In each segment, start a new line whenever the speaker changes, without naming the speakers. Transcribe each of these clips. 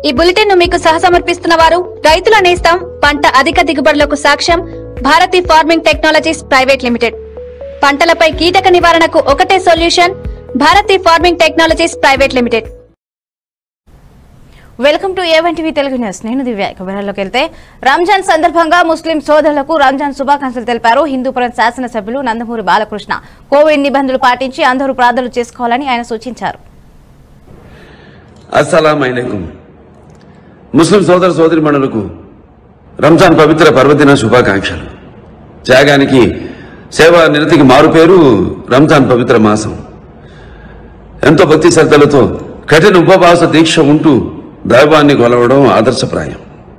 ఈ బులెటిన్ ను మీకు సహసమర్పిస్తున్న వారు రైతుల నేస్తం పంట అధిక దిగుబడులకు సాక్ష్యం Bharathi farming technologies private limited పంటలపై కీటక నివారణకు ఒకటే solution Bharathi farming technologies private limited
welcome to A one TV Telugu news నేను దివ్య ఇక వివరాల్లోకి వెళ్తే రంజాన్ సందర్భంగా ముస్లిం సోదరులకు రంజాన్ శుభాకాంక్షలు తెలిపారు హిందూపురం శాసనసభ్యులు నందమూరి బాలకృష్ణ కోవిడ్ నిబంధనలు పాటించి అందరూ ప్రార్థనలు చేసుకోవాలని ఆయన సూచించారు
అస్సలాం అలైకుం ముస్లిం సోదర సోదరిమణులకు రంజాన్ పవిత్ర పర్వదిన శుభాకాంక్షలు త్యాగానికి సేవా నిరతికి మారుపేరు రంజాన్ పవిత్ర మాసం ఎంతో భక్తి శ్రద్ధలతో కఠిన ఉపవాస దీక్ష ఉంటూ దైవాన్ని కొలవడం ఆదర్శప్రాయం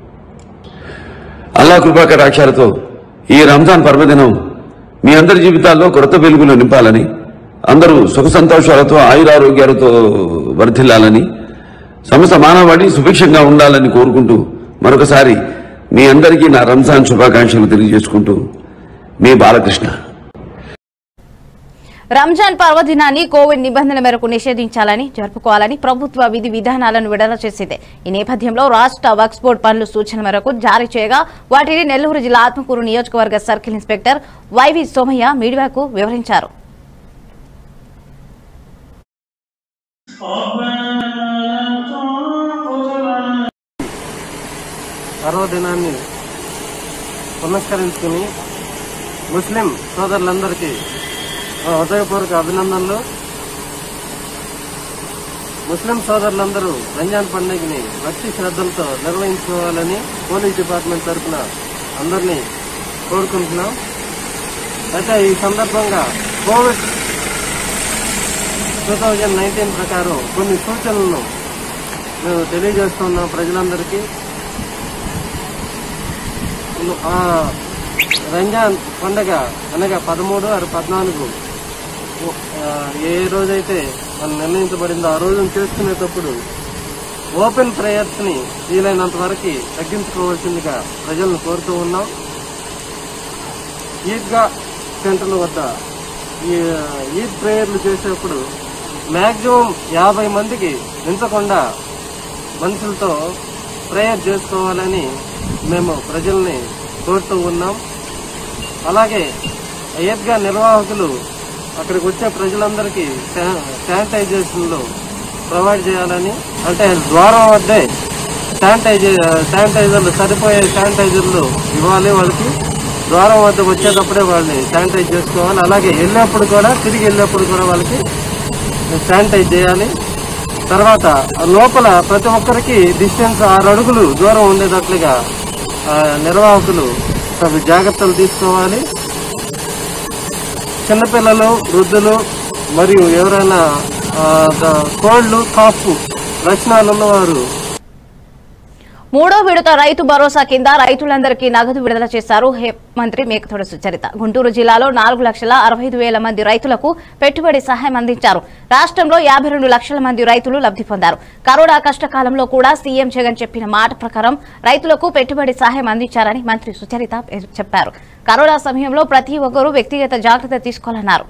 అల్లా కృపా కటాక్షాలతో ఈ రంజాన్ పర్వదినం మీ అందరి జీవితాల్లో కొత్త వెలుగులు నింపాలని అందరూ సుఖ సంతోషాలతో ఆయురారోగ్యాలతో వర్ధిల్లాలని సమస్త మానవాళి సుభిక్షంగా ఉండాలని కోరుకుంటూ మరొకసారి మీ అందరికీ నా రంజాన్ శుభాకాంక్షలు తెలియజేసుకుంటూ మీ బాలకృష్ణ
రంజాన్ పర్వదినాన్ని కోవిడ్ నిబంధనల మేరకు నిషేధించాలని జరుపుకోవాలని ప్రభుత్వ విధి విధానాలను విడుదల చేసింది ఈ నేపథ్యంలో రాష్ట్ర వక్స్ బోర్డు పనులు సూచన మేరకు జారీ చేయగా వాటిని నెల్లూరు జిల్లా ఆత్మకూరు నియోజకవర్గ సర్కిల్ ఇన్స్పెక్టర్ వైవి సోమయ్య మీడియాకు వివరించారు
పర్వదినాన్ని పునస్కరించుకుని ముస్లిం సోదరులందరికీ ఆ, హృదయపూర్వక అభినందనలు ముస్లిం సోదరులందరూ రంజాన్ పండుగని భక్తి శ్రద్ధలతో నిర్వహించుకోవాలని పోలీస్ డిపార్ట్మెంట్ తరఫున అందరినీ కోరుకుంటున్నాం అయితే ఈ సందర్భంగా కోవిడ్ టూ థౌజండ్ నైన్టీన్ ప్రకారం కొన్ని సూచనలను మేము తెలియజేస్తున్నాం ప్రజలందరికీ ఆ రంజాన్ పండగ అనగా పదమూడు ఆరు పద్నాలుగు ఆ, ఏ రోజైతే మనం నిర్ణయించబడిందో ఆ రోజును చేసుకునేటప్పుడు ఓపెన్ ప్రేయర్స్ ని వీలైనంత వరకు తగ్గించుకోవాల్సిందిగా ప్రజలను కోరుతూ ఉన్నాం ఈద్గా సెంటర్ల వద్ద ఈ ఈద్ ప్రేయర్లు చేసేప్పుడు మాక్సిమం యాభై మందికి మించకుండా మనుషులతో ప్రేయర్ చేసుకోవాలని మేము ప్రజల్ని కోరుతూ ఉన్నాం అలాగే ఈద్గా నిర్వాహకులు అక్కడికి వచ్చే ప్రజలందరికీ శా- శానిటైజేషన్లు ప్రొవైడ్ చేయాలని అంటే ద్వారం వద్దే శానిటైజర్ శానిటైజర్లు సరిపోయే శానిటైజర్లు ఇవ్వాలి వాళ్ళకి ద్వారం వద్ద వచ్చేటప్పుడే వాళ్ళని శానిటైజ్ చేసుకోవాలి అలాగే వెళ్ళేప్పుడు కూడా తిరిగి వెళ్ళేప్పుడు కూడా వాళ్ళకి శానిటైజ్ చేయాలి తర్వాత లోపల ప్రతి ఒక్కరికి డిస్టెన్స్ ఆరు అడుగులు దూరం ఉండేటట్లుగా ఆ, నిర్వాహకులు తగు జాగ్రత్తలు తీసుకోవాలి చిన్నపిల్లలు వృద్ధులు మరియు ఎవరైనా ఆ, ద- కోల్డ్ కాఫ్ లక్షణాలు ఉన్నవారు
మూడో విడత రైతు భరోసా కింద రైతులందరికీ నగదు విడుదల చేశారు హే మంత్రి మేకతోడ సుచరిత గుంటూరు జిల్లాలో నాలుగు లక్షల అరవై ఐదు వేల మంది రైతులకు పెట్టుబడి సహాయం అందించారు రాష్ట్రంలో యాభై రెండు లక్షల మంది రైతులు లబ్ధి పొందారు కరోనా కష్టకాలంలో కూడా సీఎం జగన్ చెప్పిన మాట ప్రకారం రైతులకు పెట్టుబడి సహాయం అందించారని మంత్రి సుచరిత చెప్పారు కరోనా సమయంలో ప్రతి ఒక్కరూ వ్యక్తిగత జాగ్రత్త తీసుకోవాలన్నారు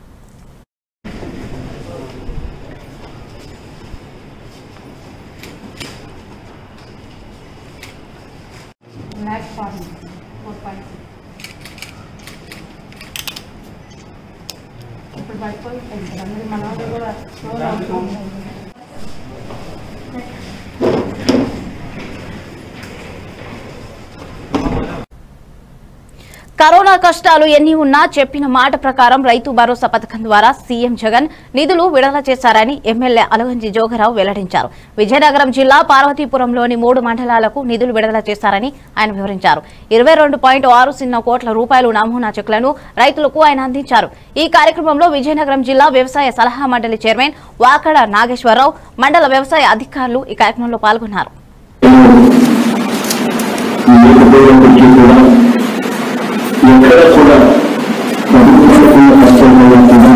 కరోనా కష్టాలు ఎన్ని ఉన్నా చెప్పిన మాట ప్రకారం రైతు భరోసా పథకం ద్వారా సీఎం జగన్ నిధులు విడుదల చేశారని ఎమ్మెల్యే అలగంజి జోగరావు వెల్లడించారు విజయనగరం జిల్లా పార్వతీపురంలోని మూడు మండలాలకు నిధులు విడుదల చేశారని ఆయన వివరించారు ఇరవై రెండు పాయింట్ ఆరు సున్నా కోట్ల రూపాయలు నమూనా చెక్లను రైతులకు ఆయన అందించారు ఈ కార్యక్రమంలో విజయనగరం జిల్లా వ్యవసాయ సలహా మండలి చైర్మన్ వాకడ నాగేశ్వరరావు మండల వ్యవసాయ అధికారులు ఈ కార్యక్రమంలో పాల్గొన్నారు
లేకపోయినప్పటికీ కూడా ఎక్కడ కూడా ప్రభుత్వం కష్టంగా కూడా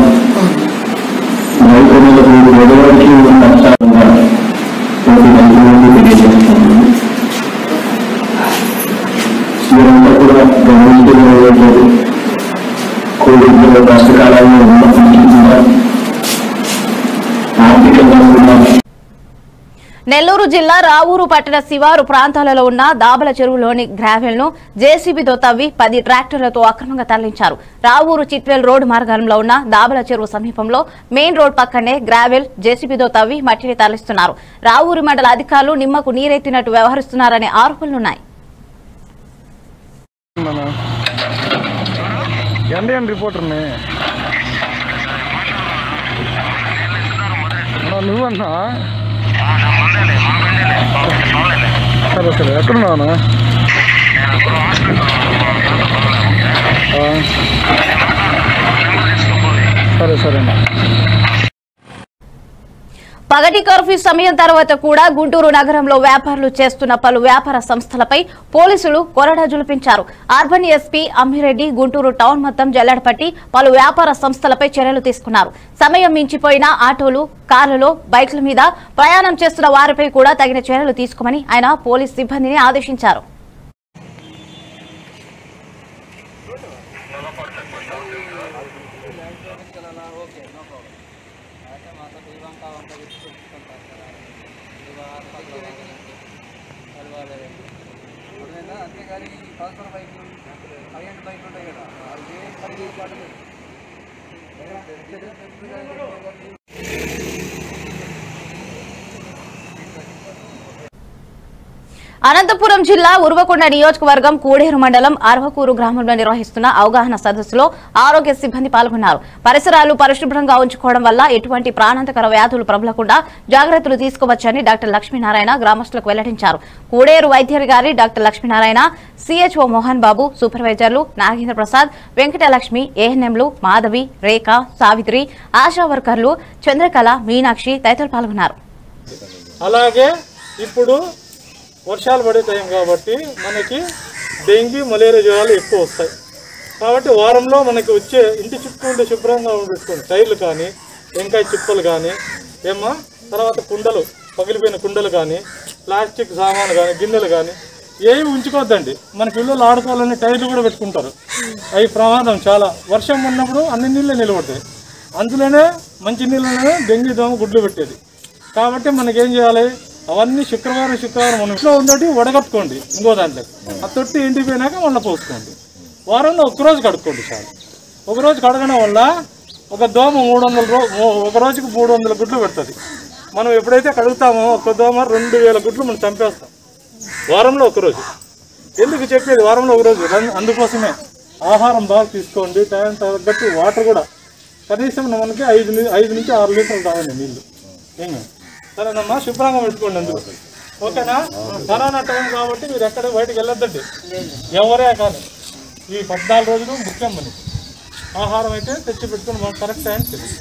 రైతులకు పేదవారికి ఉన్న నష్టాలుగా ప్రతి రైతులకు తెలియజేస్తున్నాను మీరంతా కూడా గమనించలేదు కోవిడ్ కష్టకాలంలో ఉన్నప్పటికీ కూడా ఆర్థికంగా కూడా
నెల్లూరు జిల్లా రావూరు పట్టణ శివారు ప్రాంతాలలో ఉన్న దాబల చెరువులోని గ్రావెల్ ను జేసీబీతో తవ్వి పది ట్రాక్టర్లతో అక్రమంగా తరలించారు రావూరు చిట్వేల్ రోడ్డు మార్గంలో ఉన్న దాబల చెరువు సమీపంలో మెయిన్ రోడ్ పక్కనే గ్రావెల్ జేసీబీతో తవ్వి మట్టిని తరలిస్తున్నారు రావూరు మండల అధికారులు నిమ్మకు నీరెత్తినట్టు వ్యవహరిస్తున్నారనే ఆరోపణలున్నాయి
మన ఎండియన్ రిపోర్టర్ని అన్నా, నువ్వన్నా సరే సరే ఎక్కడున్నావునా ఆ. సరే సరే అన్న
పగటి కర్ఫ్యూ సమయం తర్వాత కూడా గుంటూరు నగరంలో వ్యాపారులు చేస్తున్న పలు వ్యాపార సంస్థలపై పోలీసులు కొరడా జులిపించారు urban SP Ammireddy Guntur town మొత్తం జల్లెడపట్టి పలు వ్యాపార సంస్థలపై చర్యలు తీసుకున్నారు సమయం మించిపోయిన ఆటోలు కార్లలో బైక్ల మీద ప్రయాణం చేస్తున్న వారిపై కూడా తగిన చర్యలు తీసుకోమని ఆయన పోలీస్ సిబ్బందిని ఆదేశించారు అనంతపురం జిల్లా ఉర్వకొండ నియోజకవర్గం కూడేరు మండలం అరవకూరు గ్రామంలో నిర్వహిస్తున్న అవగాహన సదస్సులో ఆరోగ్య సిబ్బంది పాల్గొన్నారు పరిసరాలు పరిశుభ్రంగా ఉంచుకోవడం వల్ల ఎటువంటి ప్రాణాంతకర వ్యాధులు ప్రబలకుండా జాగ్రత్తలు తీసుకోవచ్చని డాక్టర్ లక్ష్మీనారాయణ గ్రామస్తులకు వెల్లడించారు కూడేరు వైద్యాధికారి డాక్టర్ లక్ష్మీనారాయణ సిహెచ్ఓ మోహన్ బాబు సూపర్వైజర్లు నాగేంద్ర ప్రసాద్ వెంకటలక్ష్మి ఏఎన్ఎంలు మాధవి రేఖ సావిత్రి ఆశా వర్కర్లు చంద్రకళ మీనాక్షి తదితరులు పాల్గొన్నారు
అలాగే ఇప్పుడు వర్షాలు పడే టైం కాబట్టి మనకి డెంగ్యూ మలేరియా జ్వరాలు ఎక్కువ వస్తాయి కాబట్టి వారంలో మనకి వచ్చే ఇంటి చుట్టూ ఉండే శుభ్రంగా పెట్టుకోండి టైర్లు కానీ వెంకాయ చిప్పలు కానీ ఏమా తర్వాత కుండలు పగిలిపోయిన కుండలు కానీ ప్లాస్టిక్ సామాను కానీ గిన్నెలు కానీ ఏవి ఉంచుకోవద్దండి మనకి ఇళ్ళు ఆడుకోవాలని టైర్లు కూడా పెట్టుకుంటారు అవి ప్రమాదం చాలా వర్షం ఉన్నప్పుడు అన్ని నీళ్ళే నిలబడతాయి అందులోనే మంచి నీళ్ళలోనే డెంగ్యూ దోమ గుడ్లు పెట్టేది కాబట్టి మనకేం చేయాలి అవన్నీ శుక్రవారం శుక్రవారం మన ఇంట్లో ఉందటి వడగట్టుకోండి ఇంకో దాంట్లో ఆ తొట్టి ఎండిపోయినాక మళ్ళీ పోసుకోండి వారంలో ఒక్కరోజు కడుక్కోండి చాలు ఒక రోజు కడగడం వల్ల ఒక దోమ మూడు వందల రో మూ- ఒక రోజుకి మూడు వందల గుడ్లు పెడుతుంది మనం ఎప్పుడైతే కడుగుతామో ఒక దోమ రెండు వేల గుడ్లు మనం చంపేస్తాం వారంలో ఒక రోజు ఎందుకు చెప్పేది వారంలో ఒక రోజు రన్- అందుకోసమే ఆహారం బాగా తీసుకోండి టైం తగ్గట్టు వాటర్ కూడా కనీసం మనకి ఐదు ని- ఐదు నుంచి ఆరు లీటర్లు తాగండి నీళ్ళు ఏం కాదు. సరేనమ్మా శుభ్రంగా పెట్టుకోండి అందులో ఓకేనా కరోనా టైం కాబట్టి మీరు ఎక్కడ బయటకు వెళ్ళొద్దండి ఎవరే కానీ ఈ పద్నాలుగు రోజులు ముఖ్యం మనకి ఆహారం అయితే తెచ్చి పెట్టుకుని మనకు కరెక్ట్ టైం తెలుసు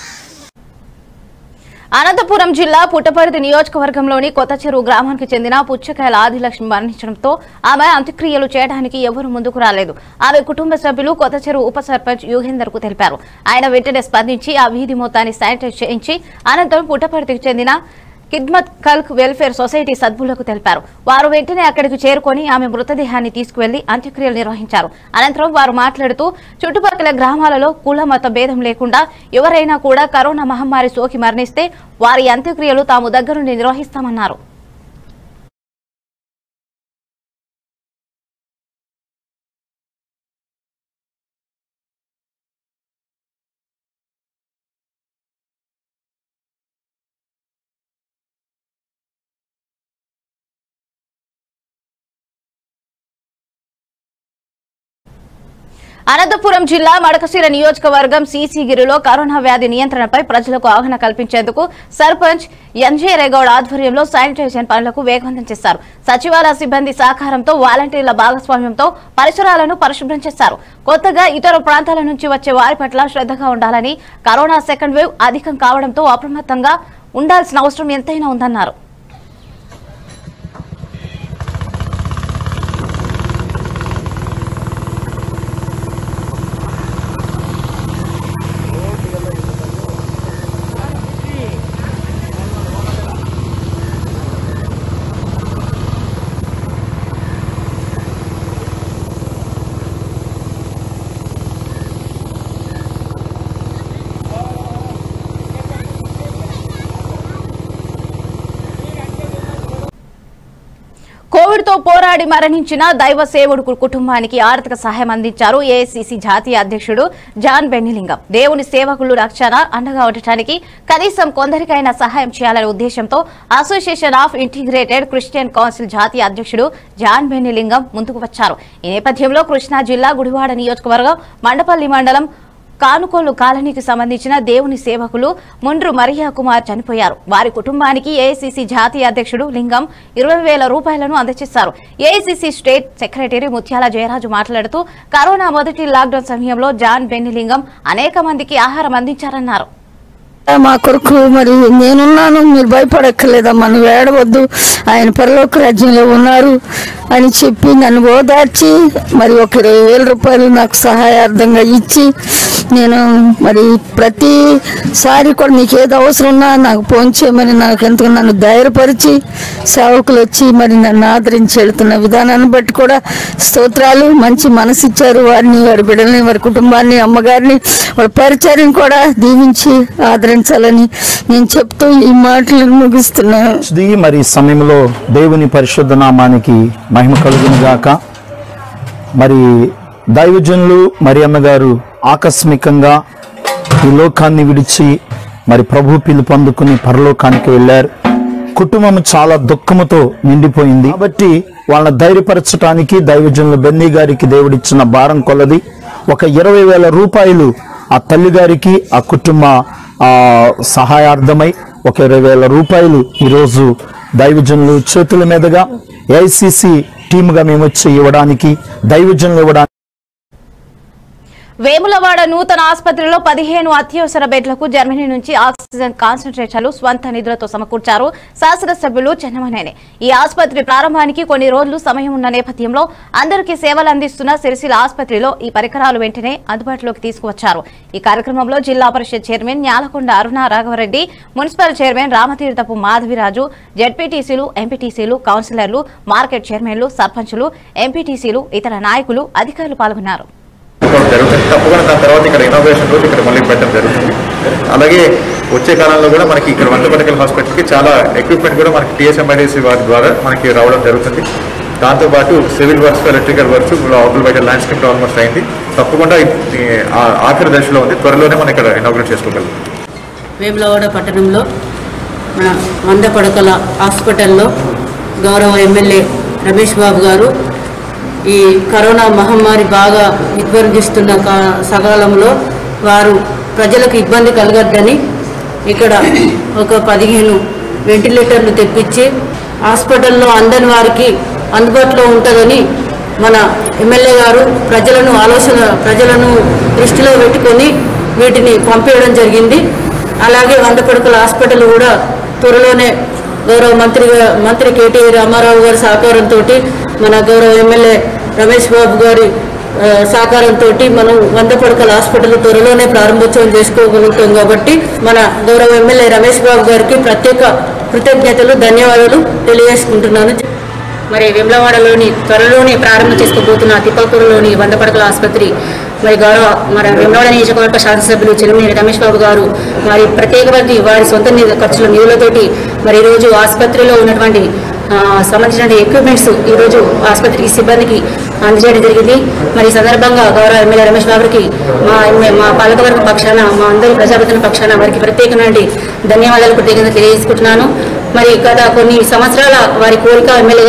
అనంతపురం జిల్లా పుట్టపర్తి నియోజకవర్గంలోని కొత్త చెరువు గ్రామానికి చెందిన పుచ్చకాయల ఆదిలక్ష్మి మరణించడంతో ఆమె అంత్యక్రియలు చేయడానికి ఎవరూ ముందుకు రాలేదు ఆమె కుటుంబ సభ్యులు కొత్త చెరువు ఉప సర్పంచ్ యుగేందర్ కు తెలిపారు ఆయన వెంటనే స్పందించి ఆ వీధి మొత్తాన్ని శానిటైజ్ చేయించి అనంతరం పుట్టపర్తికి చెందిన కిద్మత్ కల్క్ వెల్ఫేర్ సొసైటీ సద్భులకు తెలిపారు వారు వెంటనే అక్కడికి చేరుకొని ఆమె మృతదేహాన్ని తీసుకువెళ్లి అంత్యక్రియలు నిర్వహించారు అనంతరం వారు మాట్లాడుతూ చుట్టుపక్కల గ్రామాలలో కుల మత భేదం లేకుండా ఎవరైనా కూడా కరోనా మహమ్మారి సోకి మరణిస్తే వారి అంత్యక్రియలు తాము దగ్గరుండి నిర్వహిస్తామన్నారు అనంతపురం జిల్లా మడకశిర నియోజకవర్గం సీసీగిరిలో కరోనా వ్యాధి నియంత్రణపై ప్రజలకు అవగాహన కల్పించేందుకు సర్పంచ్ ఎన్జే రేగౌడ్ ఆధ్వర్యంలో శానిటైజేషన్ పనులకు వేగవంతం చేశారు సచివాలయ సిబ్బంది సహకారంతో వాలంటీర్ల భాగస్వామ్యంతో పరిసరాలను పరిశుభ్రం చేశారు కొత్తగా ఇతర ప్రాంతాల నుంచి వచ్చే వారి పట్ల శ్రద్ధగా ఉండాలని కరోనా సెకండ్ వేవ్ అధికం కావడంతో అప్రమత్తంగా ఉండాల్సిన అవసరం ఎంతైనా ఉందన్నారు పోరాడి మరణించిన దైవ సేవకుడు కుటుంబానికి ఆర్థిక సహాయం అందించారు ఏఐసిసి జాతీయ అధ్యక్షుడు జాన్ బెన్నిలింగం దేవుని సేవకులు రక్షణ అండగా ఉండటానికి కనీసం కొందరికైనా సహాయం చేయాలనే ఉద్దేశంతో association of integrated Christian council జాతీయ అధ్యక్షుడు జాన్ బెన్నిలింగం ముందుకు వచ్చారు ఈ నేపథ్యంలో కృష్ణా జిల్లా గుడివాడ నియోజకవర్గం మండపల్లి మండలం కానుకోలు కాలనీకి సంబంధించిన దేవుని సేవకులు ముండ్రు మరియా కుమార్ చనిపోయారు వారి కుటుంబానికి ఏఐసిసి జాతీయ అధ్యక్షుడు లింగం ఇరవై వేల రూపాయలను అందజేశారు ఏఐసిసి స్టేట్ సెక్రటరీ ముత్యాల జయరాజు మాట్లాడుతూ కరోనా మొదటి లాక్డౌన్ సమయంలో జాన్ బెన్నిలింగం అనేక మందికి ఆహారం అందించారన్నారు
మా కొరకు మరి నేనున్నాను మీరు భయపడక్కర్లేదమ్మా నువ్వు ఏడవద్దు ఆయన పరలోక రాజ్యంలో ఉన్నారు అని చెప్పి నన్ను ఓదార్చి మరి ఒక ఇరవై వేల రూపాయలు నాకు సహాయార్థంగా ఇచ్చి నేను మరి ప్రతిసారి కూడా నీకు ఏది అవసరం ఉన్నా నాకు ఫోన్ చేయమని నాకు ఎంతో నన్ను ధైర్యపరిచి సేవకులు వచ్చి మరి నన్ను ఆదరించి వెళుతున్న విధానాన్ని బట్టి కూడా స్తోత్రాలు మంచి మనసు ఇచ్చారు వారిని వారి బిడ్డల్ని వారి కుటుంబాన్ని అమ్మగారిని వాళ్ళ పరిచర్యం కూడా దీవించి ఆదరించాలని నేను చెప్తూ ఈ మాటలను ముగిస్తున్నాను
ఇది మరి ఈ సమయంలో దేవుని పరిశుద్ధ నామానికి మహిమ కలుగును గాక మరి దైవజనులు మరి అన్నగారు ఆకస్మికంగా ఈ లోకాన్ని విడిచి మరి ప్రభు పిలుపు అందుకుని పరలోకానికి వెళ్ళారు కుటుంబం చాలా దుఃఖముతో నిండిపోయింది కాబట్టి వాళ్ళ ధైర్యపరచడానికి దైవజనులు బెన్నీ గారికి దేవుడిచ్చిన భారం కొలది ఒక ఇరవై వేల రూపాయలు ఆ తల్లి గారికి ఆ కుటుంబ ఆ సహాయార్థమై ఒక ఇరవై వేల రూపాయలు ఈరోజు దైవజనులు చేతుల మీదుగా ఏఐసిసి టీముగా మేము వచ్చి ఇవ్వడానికి దైవజనులు ఇవ్వడానికి
వేములవాడ నూతన ఆసుపత్రిలో పదిహేను అత్యవసర బెడ్లకు జర్మనీ నుంచి ఆక్సిజన్ కాన్సన్ట్రేటర్లు స్వంత నిధులతో సమకూర్చారు శాసనసభ్యులు చెన్నమనేని ఈ ఆసుపత్రి ప్రారంభానికి కొన్ని రోజులు సమయం ఉన్న నేపథ్యంలో అందరికీ సేవలు అందిస్తున్న సిరిసిల్ల ఆసుపత్రిలో ఈ పరికరాలు వెంటనే అందుబాటులోకి తీసుకువచ్చారు ఈ కార్యక్రమంలో జిల్లా parishad chairman Nyalakonda Aruna Raghavareddy municipal chairman Ramatheerthapu Madhaviraju జెడ్పీటీసీలు ఎంపీటీసీలు కౌన్సిలర్లు మార్కెట్ చైర్మన్లు సర్పంచులు ఎంపీటీసీలు ఇతర నాయకులు అధికారులు పాల్గొన్నారు
చేసుకోవడం జరుగుతుంది తప్పకుండా దాని తర్వాత ఇక్కడ ఇన్నోవేషన్ రోజు ఇక్కడ మళ్ళీ పెట్టడం జరుగుతుంది అలాగే వచ్చే కాలంలో కూడా మనకి ఇక్కడ వంట మెడికల్ హాస్పిటల్కి చాలా ఎక్విప్మెంట్ కూడా మనకి టీఎస్ఎంఐడిసి వారి ద్వారా మనకి రావడం జరుగుతుంది దాంతోపాటు సివిల్ వర్క్స్ ఎలక్ట్రికల్ వర్క్స్ అవతల బయట ల్యాండ్స్కేప్ ఆల్మోస్ట్ అయింది తప్పకుండా ఇది ఆ- ఆఖరి దశలో ఉంది త్వరలోనే మనం ఇక్కడ ఇనాగ్రేట్ చేసుకోగలం
వేములవాడ పట్టణంలో మన వంద పడకల హాస్పిటల్లో గౌరవ ఎమ్మెల్యే రమేష్ బాబు గారు ఈ కరోనా మహమ్మారి బాగా విధ్వంసిస్తున్న కా- సకాలంలో వారు ప్రజలకు ఇబ్బంది కలగద్దని ఇక్కడ ఒక పదిహేను వెంటిలేటర్లు తెప్పించి హాస్పిటల్లో అందని వారికి అందుబాటులో ఉంటుందని మన ఎమ్మెల్యే గారు ప్రజలను ఆలోచన ప్రజలను దృష్టిలో పెట్టుకొని వీటిని పంపించడం జరిగింది అలాగే వంద పడకల హాస్పిటల్ కూడా త్వరలోనే గౌరవ మంత్రి గా- మంత్రి కేటీ రామారావు గారి సహకారంతో మన గౌరవ ఎమ్మెల్యే రమేష్ బాబు గారి ఆ, సహకారంతో మనం వంద పడకల హాస్పిటల్ త్వరలోనే ప్రారంభోత్సవం చేసుకోగలుగుతాం కాబట్టి మన గౌరవ ఎమ్మెల్యే రమేష్ బాబు గారికి ప్రత్యేక కృతజ్ఞతలు ధన్యవాదాలు తెలియజేసుకుంటున్నాను మరి వెమ్లవాడలోని త్వరలోనే ప్రారంభం చేసుకోబోతున్న తిప్పకూరులోని వంద పడకల ఆసుపత్రి మరి గౌరవ మన వెమ్లవాడ నియోజకవర్గ శాసనసభ్యులు చిరుమనేని రమేష్ బాబు గారు మరి ప్రత్యేకమైన వారి సొంత నిధు- ఖర్చుల నిధులతోటి మరి ఈరోజు ఆసుపత్రిలో ఉన్నటువంటి ఆ, సంబంధించిన ఎక్విప్మెంట్స్ ఈరోజు ఆసుపత్రికి సిబ్బందికి అందజేయడం జరిగింది మరి ఈ సందర్భంగా గౌరవ ఎమ్మెల్యే రమేష్ బాబుకి మా ఎమ్మె- మా పాలకవర్గ పక్షాన మా అందరి ప్రజాప్రతినిధుల పక్షాన వారికి ప్రత్యేకమైన ధన్యవాదాలు కృతజ్ఞత తెలియజేసుకుంటున్నాను మరి గత కొన్ని సంవత్సరాల వారి కోరిక ఎమ్మెల్యేగా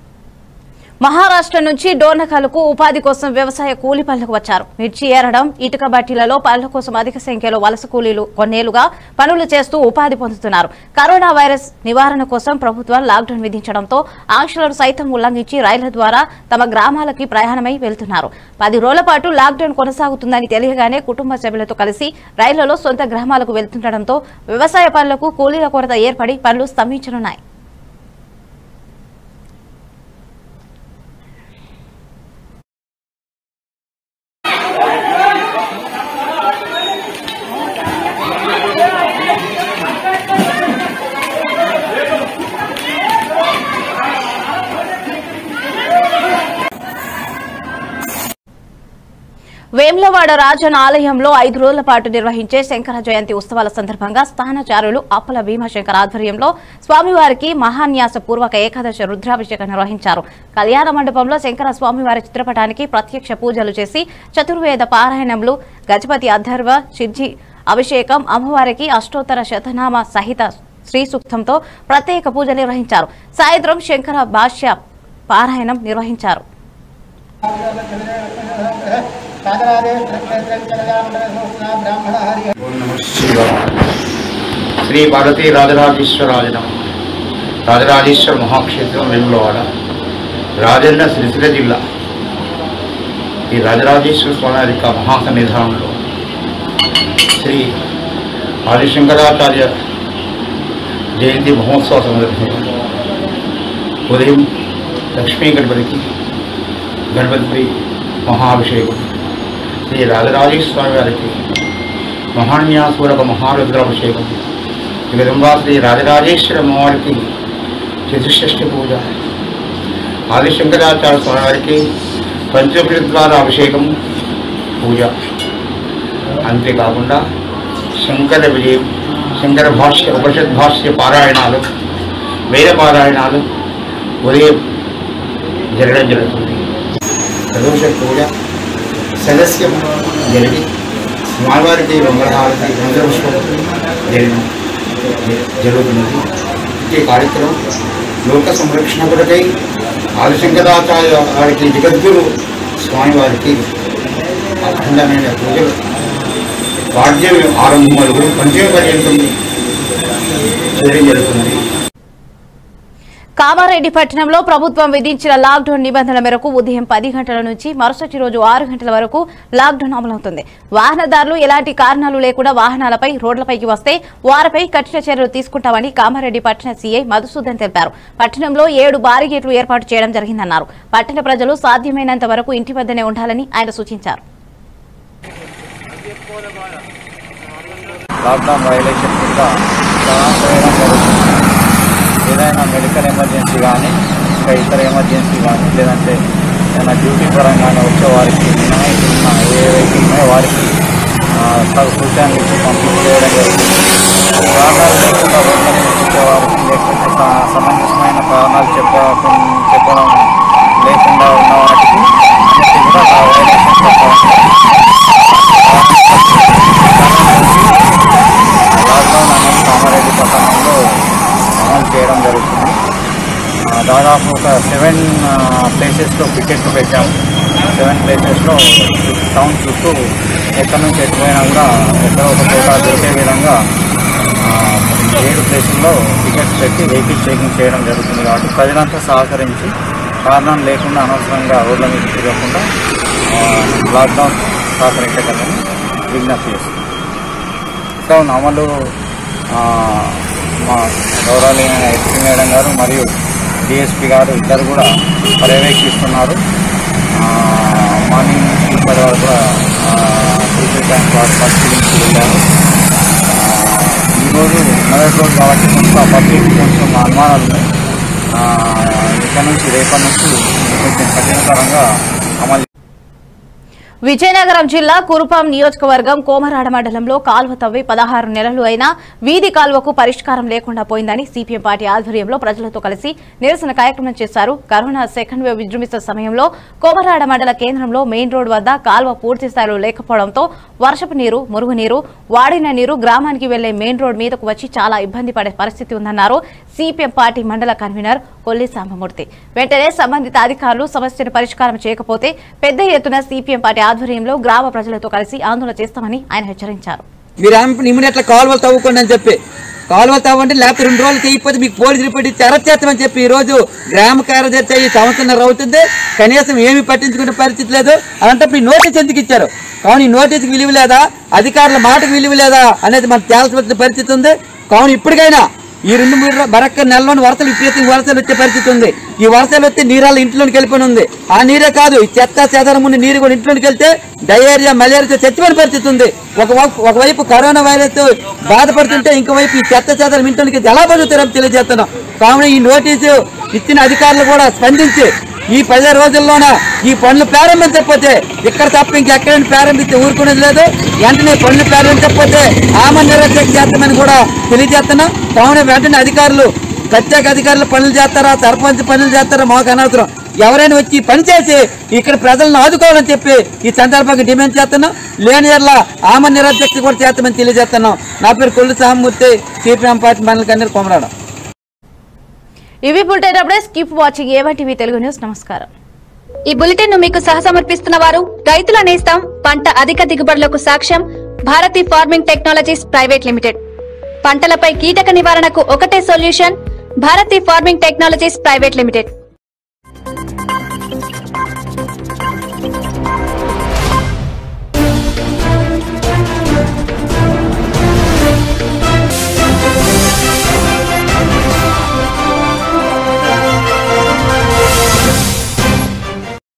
మహారాష్ట్ర నుంచి డోర్నకలకు ఉపాధి కోసం వ్యవసాయ కూలి పనులకు వచ్చారు మిర్చి ఏరడం ఇటుక బట్టీలలో పనుల కోసం అధిక సంఖ్యలో వలస కూలీలు కొన్నేళ్లుగా పనులు చేస్తూ ఉపాధి పొందుతున్నారు కరోనా వైరస్ నివారణ కోసం ప్రభుత్వం లాక్డౌన్ విధించడంతో ఆంక్షలను సైతం ఉల్లంఘించి రైళ్ల ద్వారా తమ గ్రామాలకి ప్రయాణమై వెళ్తున్నారు పది రోజుల పాటు లాక్డౌన్ కొనసాగుతుందని తెలియగానే కుటుంబ సభ్యులతో కలిసి రైళ్లలో సొంత గ్రామాలకు వెళ్తుండటంతో వ్యవసాయ పనులకు కూలీల కొరత ఏర్పడి పనులు స్తంభించనున్నాయి వేములవాడ రాజన్ ఆలయంలో ఐదు రోజుల పాటు నిర్వహించే శంకర జయంతి ఉత్సవాల సందర్భంగా స్థానచారులు అప్పల భీమశంకర్ ఆధ్వర్యంలో స్వామివారికి మహాన్యాస పూర్వక ఏకాదశ రుద్రాభిషేకం నిర్వహించారు కళ్యాణ మండపంలో శంకర స్వామివారి చిత్రపటానికి ప్రత్యక్ష పూజలు చేసి చతుర్వేద పారాయణంలు గజపతి అధర్వ సిద్ధి అభిషేకం అమ్మవారికి అష్టోత్తర శతనామ సహిత శ్రీ సూక్తంతో ప్రత్యేక పూజ నిర్వహించారు సాయంత్రం శంకర భాష్య పారాయణం నిర్వహించారు
శ్రీ భారతీ రాజరాజేశ్వరాజనం రాజరాజేశ్వర మహాక్షేత్రం వేములవాడ రాజన్న సిరిసిల్ల జిల్లా ఈ రాజరాజేశ్వర స్వామి వారి యొక్క మహాసన్నిధానంలో శ్రీ ఆదిశంకరాచార్య జయంతి మహోత్సవ సందర్భంగా ఉదయం లక్ష్మీ గణపతికి గణపతిపై మహాభిషేకం శ్రీ రాజరాజేశ్వర స్వామి వారికి మహాన్యాసూరక మహారుద్రాభిషేకం ఈ విధంగా శ్రీ రాజరాజేశ్వర అమ్మవారికి చతుషష్ఠి పూజ ఆదిశంకరాచార్య స్వామి వారికి పంచోపనిద్వార అభిషేకం పూజ అంతేకాకుండా శంకర విజయం శంకర భాష్య ఉపనిషత్ భాష్య పారాయణాలు వేద పారాయణాలు ఉదయం జరగడం జరుగుతుంది ప్రదోష పూజ సదస్యం జరిగి స్వామివారికి మంగళహారతి మంగళపుష్పం జరిగిన జరుగుతున్నది ఈ కార్యక్రమం లోక సంరక్షణ కొరకై ఆదిశంకరాచార్య వారికి జగద్గురు స్వామివారికి అఖండమైన పూజలు వాద్యం ఆరంభం వరకు పంచమ పర్యంతం చేయడం జరుగుతున్నది
కామారెడ్డి పట్టణంలో ప్రభుత్వం విధించిన లాక్డౌన్ నిబంధనల మేరకు ఉదయం పది గంటల నుంచి మరుసటి రోజు ఆరు గంటల వరకు లాక్డౌన్ అమలవుతుంది వాహనదారులు ఎలాంటి కారణాలు లేకుండా వాహనాలపై రోడ్లపైకి వస్తే వారిపై కఠిన చర్యలు తీసుకుంటామని కామారెడ్డి పట్టణ సీఐ మధుసూదన్ తెలిపారు పట్టణంలో ఏడు బారిగేట్లు ఏర్పాటు చేయడం జరిగిందన్నారు పట్టణ ప్రజలు సాధ్యమైనంత వరకు ఇంటి వద్దనే ఉండాలని ఆయన సూచించారు
లాక్డౌన్ వైలేషన్ కింద చలాన్ వేయడం జరుగుతుంది ఏదైనా మెడికల్ ఎమర్జెన్సీ కానీ ఇంకా ఇతర ఎమర్జెన్సీ కానీ లేదంటే ఏదైనా డ్యూటీ పరంగానే వచ్చే వారికి మినహాయించిన ఏ వెహికల్ ఉన్నాయో వారికి ఆ, తగు సూచనలు ఇచ్చి పంపిణీ చేయడం జరుగుతుంది కారణాలు లేకుండా రోడ్ల మీద వచ్చే వారికి లేకపోతే స- సమంజసమైన కారణాలు చెప్పకుండా చెప్పడం లేకుండా ఉన్న వాటికి అన్నిటి కూడా ఆ వైలేషన్ చెప్పడం లాక్డౌన్ అనేది కామారెడ్డి పట్టణంలో అమలు చేయడం జరుగుతుంది ఆ, దాదాపు ఒక సెవెన్ ప్లేసెస్లో పికెట్లు పెట్టాము సెవెన్ ప్లేసెస్లో టౌన్ చుట్టూ ఎక్కడి నుంచి ఎటుపోయినా కూడా ఎక్కడో ఒక చోట దొరికే విధంగా ఆ, ఏడు ప్లేసుల్లో టికెట్స్ పెట్టి వెహికల్ చెకింగ్ చేయడం జరుగుతుంది కాబట్టి ప్రజలంతా సహకరించి కారణం లేకుండా అనవసరంగా రోడ్ల మీద తిరగకుండా ఆ, లాక్డౌన్ సహకరించగలని విజ్ఞప్తి చేస్తున్నాం లాక్డౌన్ అమలు ఆ, మా గౌరవనీయమైన ఎస్పీ మేడం గారు మరియు డిఎస్పీ గారు ఇద్దరు కూడా పర్యవేక్షిస్తున్నారు ఆ, మార్నింగ్ నుంచి ఇప్పటి వరకు కూడా టీచర్ బ్యాంక్ వారు పరిశీలించి వెళ్ళారు ఆ, ఈరోజు మొదటి రోజు కాబట్టి కొంచెం పబ్లిక్ కొంచెం అనుమానాలు ఉన్నాయి ఆ, ఇక్కడ నుంచి రేపటి నుంచి కొంచెం కఠినతరంగా అమలు
విజయనగరం జిల్లా కురుపాం నియోజకవర్గం కోమరాడ మండలంలో కాల్వ తవ్వి పదహారు నెలలు అయినా వీధి కాల్వకు పరిష్కారం లేకుండా పోయిందని సిపిఎం పార్టీ ఆధ్వర్యంలో ప్రజలతో కలిసి నిరసన కార్యక్రమం చేశారు కరోనా సెకండ్ వేవ్ విజృంభిస్తున్న సమయంలో కోమరాడ మండల కేంద్రంలో మెయిన్ రోడ్ వద్ద కాల్వ పూర్తి స్థాయిలో లేకపోవడంతో వర్షపు నీరు మురుగునీరు వాడిన నీరు గ్రామానికి వెళ్లే మెయిన్ రోడ్ మీదకు వచ్చి చాలా ఇబ్బంది పడే పరిస్థితి ఉందన్నారు సిపిఎం పార్టీ మండల కన్వీనర్ కొల్లి సాంబమూర్తి వెంటనే సంబంధిత అధికారులు సమస్యను పరిష్కారం చేయకపోతే పెద్ద ఎత్తున సిపిఎం పార్టీ ఆధ్వర్యంలో గ్రామ ప్రజలతో కలిసి ఆందోళన చేస్తామని ఆయన హెచ్చరించారు
మీరు ఇమ్మీడియట్ కాలువలు తవ్వుకోండి అని చెప్పి కాలువలు తవ్వండి లేకపోతే రెండు రోజులు చేయకపోతే మీకు పోలీసు రిపోర్ట్ ఇచ్చి అరెస్ట్ చేస్తామని చెప్పి ఈ రోజు గ్రామ కార్యదర్శి ఈ సంవత్సరం అవుతుంది కనీసం ఏమీ పట్టించుకునే పరిస్థితి లేదు అలాంటప్పుడు ఈ నోటీస్ ఎందుకు ఇచ్చారు కావున ఈ నోటీస్కి విలువ లేదా అధికారుల మాటకు విలువ లేదా అనేది మనకు తేల్చవలసిన పరిస్థితి ఉంది కావున ఇప్పటికైనా ఈ రెండు మూడు రో- బరక్క నెలలోని వరసలు విపరీతంగా వరసలు వచ్చే పరిస్థితి ఉంది ఈ వరసలు వస్తే నీరాళ్ళు ఇంట్లోకి వెళ్ళిపోయి ఉంది ఆ నీరే కాదు ఈ చెత్త చెదరం ఉన్న నీరు కూడా ఇంట్లోకి వెళ్తే డయేరియా మలేరియాతో చచ్చిపోయిన పరిస్థితి ఉంది ఒకవైపు ఒకవైపు కరోనా వైరస్ బాధపడుతుంటే ఇంకోవైపు ఈ చెత్త చెదరం ఇంట్లోకి వెళ్తే ఎలా బతుకుతారో తెలియజేస్తున్నాం కావున ఈ నోటీసు ఇచ్చిన అధికారులు కూడా స్పందించి ఈ పది రోజుల్లోన ఈ పనులు ప్రారంభించకపోతే ఇక్కడ తప్ప ఇంకెక్కడైనా ప్రారంభిస్తే ఊరుకునేది లేదు వెంటనే పనులు ప్రారంభించకపోతే ఆమె నిరక్షణ చేస్తామని కూడా తెలియజేస్తున్నాం కావున వెంటనే అధికారులు ప్రత్యేక అధికారులు పనులు చేస్తారా సర్పంచ్ పనులు చేస్తారా మాకు అనవసరం ఎవరైనా వచ్చి ఈ పని చేసి ఇక్కడ ప్రజలను ఆదుకోవాలని చెప్పి ఈ సందర్భంగా డిమాండ్ చేస్తున్నాం లేని ఎట్లా ఆమె నిరధ్యక్ష కూడా చేస్తామని తెలియజేస్తున్నాం నా పేరు కొల్లు సామూర్తి సిపిఎం పార్టీ మండలి కన్నీరు కొమరాడం
ఇవి bulletin updates keep watching A Y TV Telugu news నమస్కారం
ఈ బులెటిన్ ను మీకు సహసమర్పిస్తున్న వారు రైతుల నేస్తం పంట అధిక దిగుబడులకు సాక్ష్యం Bharathi farming technologies private limited పంటలపై కీటక నివారణకు ఒకటే solution Bharathi farming technologies private limited